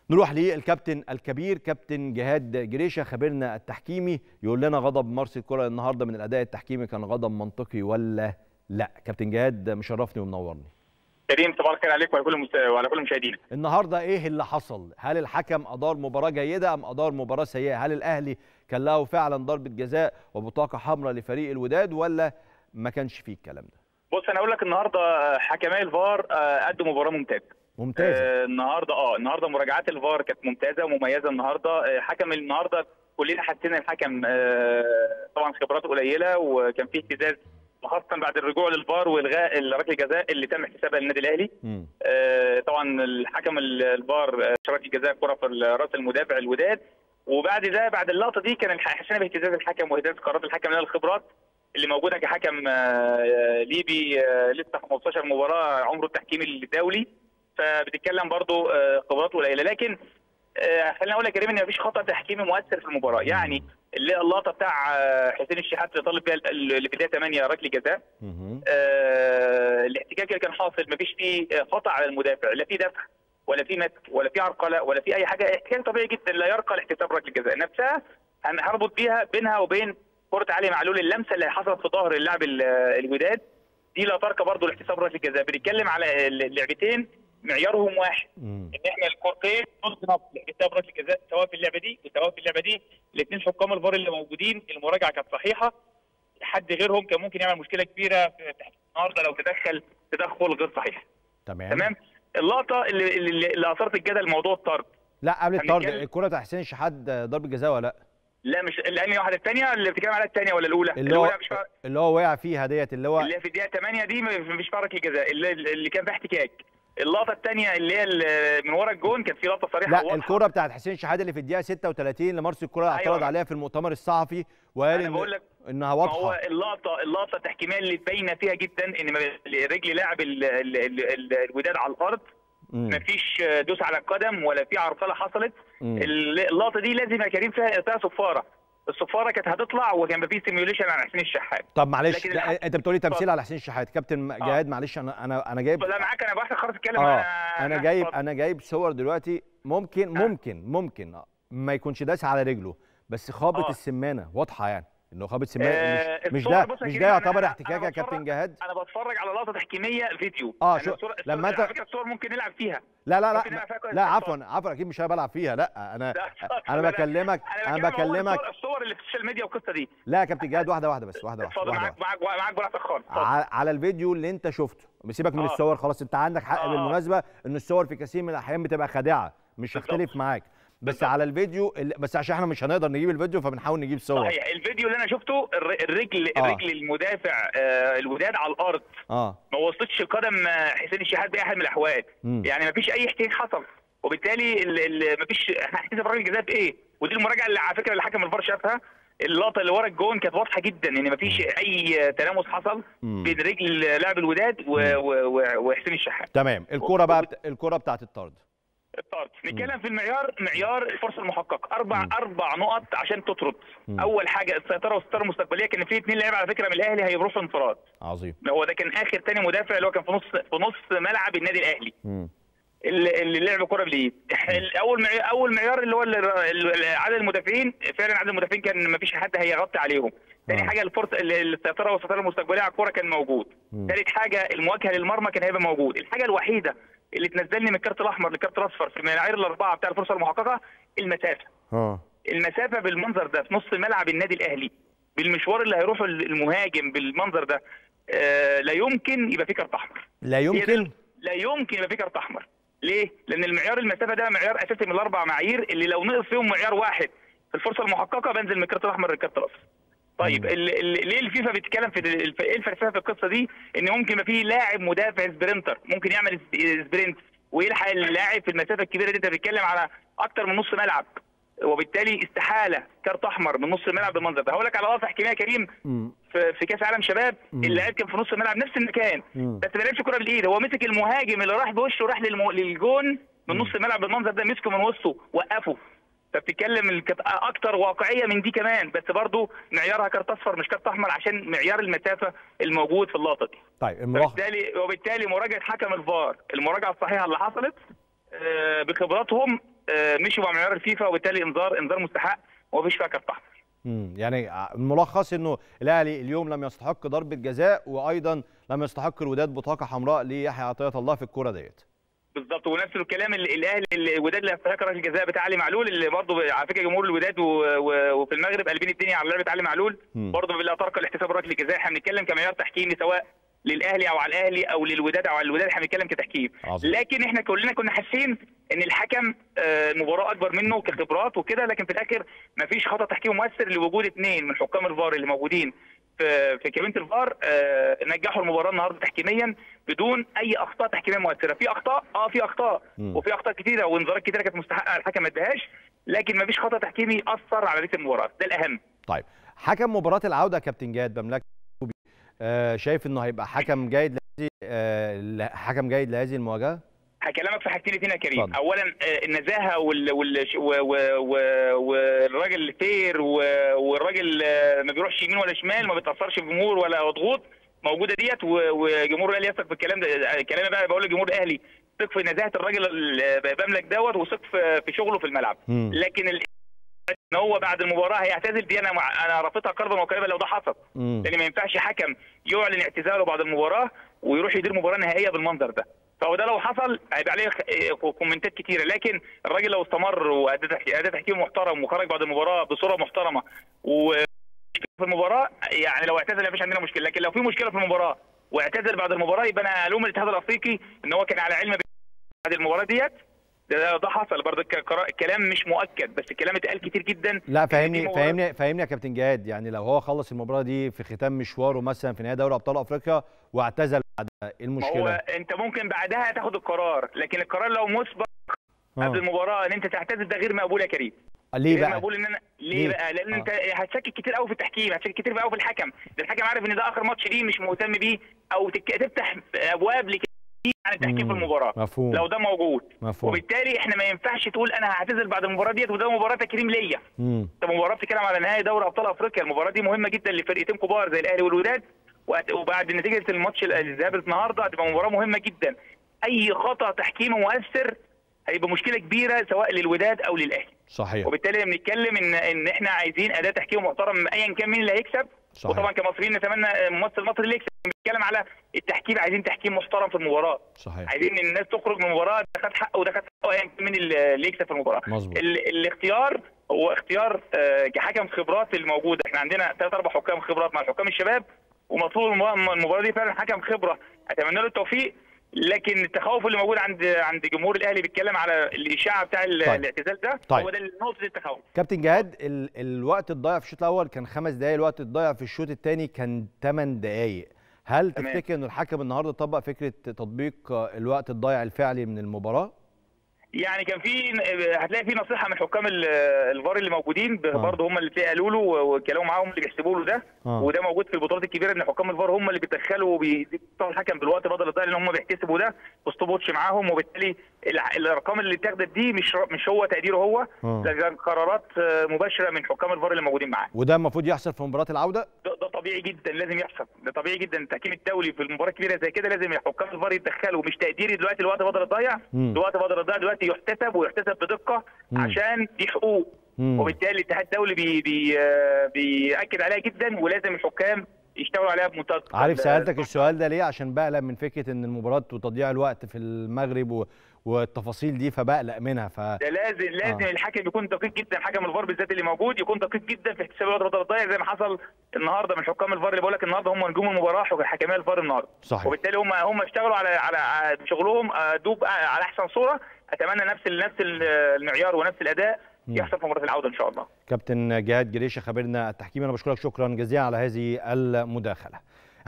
نروح للكابتن الكبير كابتن جهاد جريشه خبيرنا التحكيمي يقول لنا غضب مارسيل كولر النهارده من الاداء التحكيمي كان غضب منطقي ولا لا كابتن جهاد مشرفني ومنورني كريم صباح الخير عليك وعلى كل مست... وعلى كل مشاهدينا النهارده ايه اللي حصل هل الحكم ادار مباراه جيده ام ادار مباراه سيئه هل الاهلي كان له فعلا ضربه جزاء وبطاقه حمراء لفريق الوداد ولا ما كانش فيه الكلام ده بص انا اقول لك النهارده حكماء الفار قدوا مباراه ممتازه ممتازه آه النهارده اه النهارده مراجعات الفار كانت ممتازه ومميزه النهارده آه حكم النهارده كلنا حسينا الحكم آه طبعا خبراته قليله وكان فيه اهتزاز وخاصه بعد الرجوع للفار والغاء ركله الجزاء اللي تم احتسابها للنادي الاهلي آه طبعا الحكم الفار ركله الجزاء كره في راس المدافع الوداد وبعد ده بعد اللقطه دي كان حسينا باهتزاز الحكم واهتزاز قرارات الحكم لها الخبرات اللي موجوده كحكم آه ليبي آه لسه 15 مباراه عمره التحكيمي الدولي فبتتكلم برضو خبراته قليله لكن خليني اقول لك يا كريم ان مفيش خطا تحكيمي مؤثر في المباراه يعني اللي اللقطه بتاع حسين الشحات اللي طالب بيها اللي في الدقيقه 8 ركله جزاء آه الاحتكاك اللي كان حاصل مفيش فيه خطا على المدافع لا في دفع ولا في مسك ولا في عرقله ولا في اي حاجه احتكاك طبيعي جدا لا يرقى لاحتساب ركله الجزاء نفسها هنربط بيها بينها وبين كره علي معلول اللمسه اللي حصلت في ظهر اللاعب الوداد دي لا ترقى برضه لاحتساب ركله الجزاء بنتكلم على اللعبتين معيارهم واحد مم. ان احنا الكورتين نص نص حساب ركله الجزاء سواء في اللعبه دي وسواء في اللعبه دي الاثنين حكام الفار اللي موجودين المراجعه كانت صحيحه حد غيرهم كان ممكن يعمل مشكله كبيره في تحكيم النهارده لو تدخل تدخل غير صحيح تمام تمام اللقطه اللي اللي, اللي اثارت الجدل موضوع الطرد لا قبل الطرد الكره بتاع حسين شحات ضربه جزاء ولا لا؟ لا مش لاني واحده الثانيه اللي بتتكلم عليها الثانيه ولا الاولى اللي هو مش فار... اللي هو وقع فيها ديت اللي هو اللي في الدقيقه 8 دي مش فيها ركله جزاء اللي, اللي كان فيها احتكاك اللقطه الثانيه اللي هي من ورا الجون كانت في لقطه صريحه لا الكره بتاعت حسين شحاته اللي في الدقيقه 36 اللي مارسيل الكره اعترض أيوة. عليها في المؤتمر الصحفي وقال إن بقول لك انها واضحه هو اللقطه اللقطه التحكيميه اللي باينه فيها جدا ان رجل لاعب الوداد على الارض مفيش دوس على القدم ولا في عرقله حصلت اللقطه دي لازم يا كريم فيها فيها صفاره الصفاره كانت هتطلع وكان في سيميوليشن على حسين الشحات طب معلش لا انت بتقولي تمثيل على حسين الشحات كابتن جهاد آه. معلش انا انا انا جايب لا معاك انا بحث خلاص اتكلم آه. انا انا جايب انا جايب صور دلوقتي ممكن ممكن ممكن ما يكونش داس على رجله بس خابط آه. السمانه واضحه يعني انه خابط سمانه آه مش مش ده مش ده يعتبر احتكاك يا كابتن جهاد انا بتفرج على لقطه تحكيميه فيديو اه شو لما انت على فكره الصور ممكن نلعب فيها لا لا لا لا عفوا عفوا اكيد مش انا بلعب فيها لا انا انا بكلمك انا بكلمك الصور اللي في السوشيال ميديا والقصه دي لا يا كابتن جهاد واحده واحده بس واحده واحده معاك معاك معاك براحتك خالص على الفيديو اللي انت شفته سيبك من الصور خلاص انت عندك حق بالمناسبه ان الصور في كثير من الاحيان بتبقى خادعه مش هختلف معاك بس بالضبط. على الفيديو بس عشان احنا مش هنقدر نجيب الفيديو فبنحاول نجيب صور صحيح الفيديو اللي انا شفته الرجل آه. الرجل المدافع آه الوداد على الارض اه ما وصلتش القدم حسين الشحات باي حال من الاحوال م. يعني ما فيش اي احتكاك حصل وبالتالي ما فيش هحتسب الراجل الجزاء بايه ودي المراجعه اللي على فكره اللي حكم الفار شافها اللقطه اللي ورا الجون كانت واضحه جدا ان ما فيش اي تلامس حصل بين رجل لاعب الوداد وحسين الشحات تمام الكره بقى بت... الكره بتاعت الطرد الطرد نتكلم في المعيار معيار الفرصه المحققه اربع مم. اربع نقط عشان تطرد مم. اول حاجه السيطره والستاره المستقبليه كان في اثنين لعيبه على فكره من الاهلي هيبروا انفراد عظيم هو ده كان اخر ثاني مدافع اللي هو كان في نص في نص ملعب النادي الاهلي مم. اللي, اللي لعب كره بالايد اول معيار اول معيار اللي هو عدد المدافعين فعلا عدد المدافعين كان ما فيش حد هيغطي عليهم ثاني حاجه الفرصه السيطره والسيطره المستقبليه على الكوره كان موجود ثالث حاجه المواجهه للمرمى كان هيبقى موجود الحاجه الوحيده اللي تنزلني من الكارت الاحمر للكارت الاصفر في المعايير الاربعه بتاع الفرصه المحققه المسافه اه المسافه بالمنظر ده في نص ملعب النادي الاهلي بالمشوار اللي هيروحه المهاجم بالمنظر ده آه لا يمكن يبقى فيه كارت احمر لا يمكن لا يمكن يبقى فيه كارت احمر ليه لان المعيار المسافه ده معيار اساسي من الاربع معايير اللي لو نقص فيهم معيار واحد في الفرصه المحققه بنزل من الكارت الاحمر للكارت الاصفر طيب ليه الفيفا بيتكلم في ايه الفلسفه في القصه دي ان ممكن يبقى فيه لاعب مدافع سبرنتر ممكن يعمل سبرنت ويلحق اللاعب في المسافه الكبيره دي انت بتتكلم على اكتر من نص ملعب وبالتالي استحاله كارت احمر من نص الملعب بالمنظر ده هقول لك على لقطه تحكيميه كريم في, في كاس عالم شباب اللاعب كان في نص الملعب نفس المكان بس ما لعبش كره بالايد هو مسك المهاجم اللي راح بوشه راح للمو... للجون من نص الملعب بالمنظر ده مسكه من وسطه وقفه فبتتكلم كانت اكتر واقعيه من دي كمان بس برضو معيارها كارت اصفر مش كارت احمر عشان معيار المسافه الموجود في اللقطه دي طيب المراقب وبالتالي وبالتالي مراجعه حكم الفار المراجعه الصحيحه اللي حصلت بخبراتهم مشوا مع معيار الفيفا وبالتالي انذار انذار مستحق ومفيش فيها كارت احمر امم يعني الملخص انه الاهلي اليوم لم يستحق ضربه جزاء وايضا لم يستحق الوداد بطاقه حمراء ليحيى عطيه الله في الكره ديت بالظبط ونفس الكلام الاهلي الوداد اللي يستحق ركله الجزاء بتاع علي معلول اللي برضه على فكره جمهور الوداد وفي المغرب قلبين الدنيا على لعبه علي معلول برضه لا ترك الاحتساب ركله الجزاء احنا بنتكلم كمعيار تحكيمي سواء للاهلي او على الاهلي او للوداد او على الوداد احنا بنتكلم كتحكيم عظيم. لكن احنا كلنا كنا حاسين ان الحكم المباراه اكبر منه كخبرات وكده لكن في الاخر مفيش خطا تحكيم مؤثر لوجود اثنين من حكام الفار اللي موجودين في في كابينه الفار آه نجحوا المباراه النهارده تحكيميا بدون اي اخطاء تحكيميه مؤثره في اخطاء اه في اخطاء م. وفي اخطاء كثيره وانذارات كثيره كانت مستحقه الحكم ما اداهاش لكن ما فيش خطا تحكيمي اثر على نتيجه المباراه ده الاهم طيب حكم مباراه العوده كابتن جاد بملك آه شايف انه هيبقى حكم جيد لهذه آه حكم جيد لهذه المواجهه هكلمك في حاجتين اثنين يا كريم طبعا. اولا النزاهه وال... وال... والراجل الفير والراجل ما بيروحش يمين ولا شمال ما بيتاثرش بجمهور ولا ضغوط موجوده ديت وجمهور الاهلي يثق بالكلام ده كلامي بقى بقول لجمهور الاهلي ثق في نزاهه الراجل بملك دوت وثق في شغله في الملعب م. لكن ال... ان هو بعد المباراه هيعتزل دي انا مع... انا رافضها قربا وقريبا لو ده حصل لان ما ينفعش حكم يعلن اعتزاله بعد المباراه ويروح يدير مباراه نهائيه بالمنظر ده فهو ده لو حصل هيبقى عليه كومنتات كتيره لكن الراجل لو استمر واداء تحكيم محترم وخرج بعد المباراه بصوره محترمه و في المباراه يعني لو اعتزل مفيش عندنا مشكله لكن لو في مشكله في المباراه واعتزل بعد المباراه يبقى انا الوم الاتحاد الافريقي ان هو كان على علم بعد المباراه ديت ده, ده حصل برضه الكلام مش مؤكد بس الكلام اتقال كتير جدا لا فاهمني فاهمني فاهمني يا كابتن جهاد يعني لو هو خلص المباراه دي في ختام مشواره مثلا في نهائي دوري ابطال افريقيا واعتزل بعدها ايه المشكله؟ هو انت ممكن بعدها تاخد القرار لكن القرار لو مسبق قبل المباراه ان انت تعتزل ده غير مقبول يا كريم ليه بقى؟ غير مقبول ان انا ليه, ليه؟ بقى؟ لان آه. انت هتشكك كتير قوي في التحكيم هتشكك كتير قوي في الحكم ده الحكم عارف ان ده اخر ماتش ليه مش مهتم بيه او تفتح ابواب لك عن التحكيم في المباراه مفهوم. لو ده موجود مفهوم. وبالتالي احنا ما ينفعش تقول انا هعتزل بعد المباراه ديت وده مباراه تكريم ليا انت مباراه بتتكلم على نهائي دوري ابطال افريقيا المباراه دي مهمه جدا لفرقتين كبار زي الاهلي والوداد وبعد نتيجه الماتش الذهاب النهارده هتبقى مباراه مهمه جدا اي خطا تحكيمي مؤثر هيبقى مشكله كبيره سواء للوداد او للاهلي صحيح وبالتالي بنتكلم ان ان احنا عايزين اداء تحكيم محترم ايا كان مين اللي هيكسب صحيح. وطبعا كمصريين نتمنى ممثل مصري اللي يكسب بنتكلم على التحكيم عايزين تحكيم محترم في المباراه صحيح عايزين ان الناس تخرج من المباراه ده خد حقه وده خد حقه ايا كان مين اللي يكسب في المباراه مظبوط الاختيار هو اختيار كحكم خبرات الموجوده احنا عندنا ثلاث اربع حكام خبرات مع الحكام الشباب ومطلوب المباراه دي فعلا حكم خبره اتمنى له التوفيق لكن التخوف اللي موجود عند عند جمهور الاهلي بيتكلم على الاشاعه بتاع طيب. الاعتزال ده طيب. هو ده نقطه التخوف كابتن جهاد ال... الوقت الضايع في الشوط الاول كان خمس دقائق الوقت الضايع في الشوط الثاني كان ثمان دقائق هل تمام. تفتكر ان الحكم النهارده طبق فكره تطبيق الوقت الضايع الفعلي من المباراه يعني كان في هتلاقي في نصيحه من حكام الفار اللي موجودين برضه هم اللي قالوا له وكلاموا معاهم اللي بيحسبوا له ده آه. وده موجود في البطولات الكبيره ان حكام الفار هم اللي بيتدخلوا وبيدفعوا الحكم بالوقت بدل الضايع لان هم بيحتسبوا ده وستوب واتش معاهم وبالتالي الارقام اللي اتاخدت دي مش مش هو تقديره هو ده قرارات مباشره من حكام الفار اللي موجودين معاه وده المفروض يحصل في مباراه العوده ده, ده طبيعي جدا لازم يحصل ده طبيعي جدا التحكيم الدولي في المباراه الكبيره زي كده لازم حكام الفار يتدخلوا مش تقديري دلوقتي الوقت بدل الضايع الوقت بدل الضايع دلوقتي يحتسب ويحتسب بدقه مم. عشان دي حقوق مم. وبالتالي الاتحاد الدولي بي بي بياكد عليها جدا ولازم الحكام يشتغلوا عليها بمنتهى عارف سالتك السؤال ده ليه عشان بقلق من فكره ان المباراه وتضييع الوقت في المغرب و... والتفاصيل دي فبقلق منها ف ده لازم لازم آه. الحكم يكون دقيق جدا حكم الفار بالذات اللي موجود يكون دقيق جدا في احتساب الوقت بدل الضايع زي ما حصل النهارده من حكام الفار اللي بقول لك النهارده هم نجوم المباراه حكماء الفار النهارده صحيح وبالتالي هم هم اشتغلوا على على شغلهم دوب على احسن صوره اتمنى نفس نفس المعيار ونفس الاداء يحصل في مباراه العوده ان شاء الله كابتن جهاد جريشه خبيرنا التحكيمي انا بشكرك شكرا جزيلا على هذه المداخله